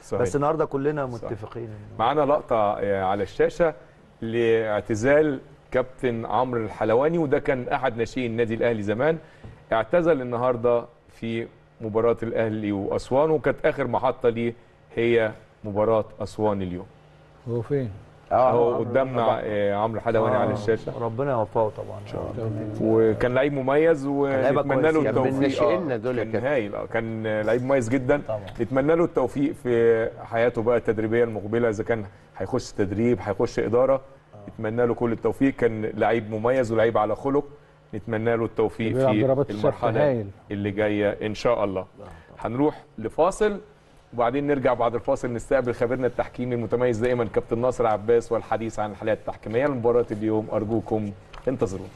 صحيح. بس النهارده كلنا متفقين إنه- معانا لقطه آه، على الشاشه لاعتزال كابتن عمرو الحلواني وده كان احد ناشئين النادي الاهلي زمان اعتزل النهارده في مباراه الاهلي واسوان وكانت اخر محطه ليه هي مباراه اسوان اليوم هو فين؟ اهو عمرو قدامنا آه، عمرو الحلواني آه، على الشاشه ربنا يوفقه طبعا ان شاء الله وكان لعيب مميز لعيبة ونتمنى له كويس. كان من التوفيق ناشئيننا آه، دول يا كان كابتن. هايل آه، كان لعيب مميز جدا طبعا. نتمنى له التوفيق في حياته بقى التدريبيه المقبله اذا كان هيخش تدريب هيخش اداره نتمنى له كل التوفيق كان لعيب مميز ولعيب على خلق نتمنى له التوفيق بيلعب ضربات في الشبكة المرحله هايل. اللي جايه ان شاء الله هنروح لفاصل وبعدين نرجع بعد الفاصل نستقبل خبيرنا التحكيمي المتميز دائما كابتن ناصر عباس والحديث عن الحالات التحكيميه لمباراه اليوم ارجوكم انتظرونا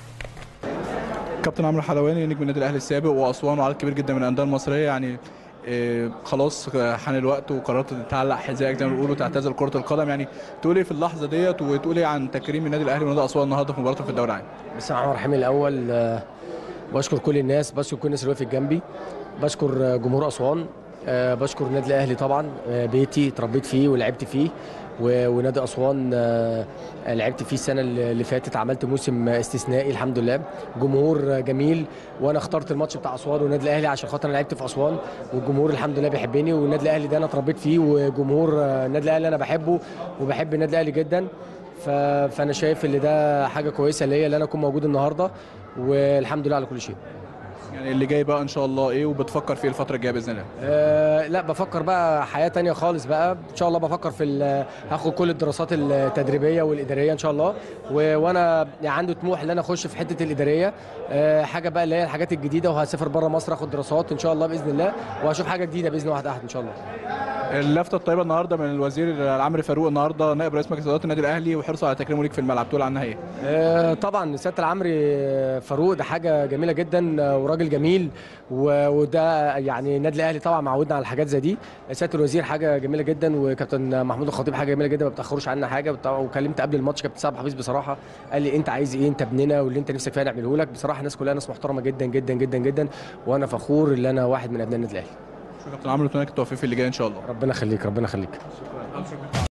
كابتن عمرو حلواني نجم النادي الاهلي السابق واسوان وعدد كبير جدا من الانديه المصريه يعني إيه، خلاص حان الوقت وقررت تعلق حذائك زي ما بيقولوا تعتزل كره القدم يعني تقول ايه في اللحظه ديت وتقول ايه عن تكريم النادي الاهلي ونادي اسوان النهارده في مباراه في الدوري العام بسم الله الرحمن الرحيم الاول آه، بشكر كل الناس بشكر كل الناس اللي وقفت جنبي بشكر آه، جمهور اسوان آه، بشكر النادي الاهلي طبعا آه، بيتي اتربيت فيه ولعبت فيه و- ونادي اسوان آه، لعبت فيه السنه اللي فاتت عملت موسم استثنائي الحمد لله جمهور آه، جميل وانا اخترت الماتش بتاع اسوان والنادي الاهلي عشان خاطر انا لعبت في اسوان والجمهور الحمد لله بيحبني والنادي الاهلي ده انا اتربيت فيه وجمهور آه، النادي الاهلي انا بحبه وبحب النادي الاهلي جدا ف- فانا شايف ان ده حاجه كويسه ليا ان انا اكون موجود النهارده والحمد لله على كل شيء يعني اللي جاي بقى ان شاء الله ايه وبتفكر فيه الفتره الجايه باذن الله أه لا بفكر بقى حياه تانية خالص بقى ان شاء الله بفكر في ال- هاخد كل الدراسات التدريبيه والاداريه ان شاء الله و- وانا يعني عندي طموح ان انا اخش في حته الاداريه أه حاجه بقى اللي هي الحاجات الجديده وهسافر بره مصر اخد دراسات ان شاء الله باذن الله وهشوف حاجه جديده باذن واحد احد ان شاء الله اللفته الطيبه النهارده من الوزير عمرو فاروق النهارده نائب رئيس مجلس اداره النادي الاهلي وحرصه على تكريمه ليك في الملعب تقول عنها ايه آه، طبعا سياده العمري فاروق ده حاجه جميله جدا آه، وراجل جميل و- وده يعني النادي الاهلي طبعا معودنا على حاجات زي دي سياده الوزير حاجه جميله جدا وكابتن محمود الخطيب حاجه جميله جدا ما بتاخروش عنا حاجه بت- وكلمت قبل الماتش كابتن سعد حفيظ بصراحه قال لي انت عايز ايه انت ابننا واللي انت نفسك فيها نعمله لك بصراحه الناس كلها ناس محترمه جدا جدا جدا جدا وانا فخور ان انا واحد من ابناء النادي الاهلي شكرا كابتن عمرو نتمنى لك التوفيق في اللي جاي ان شاء الله ربنا يخليك ربنا يخليك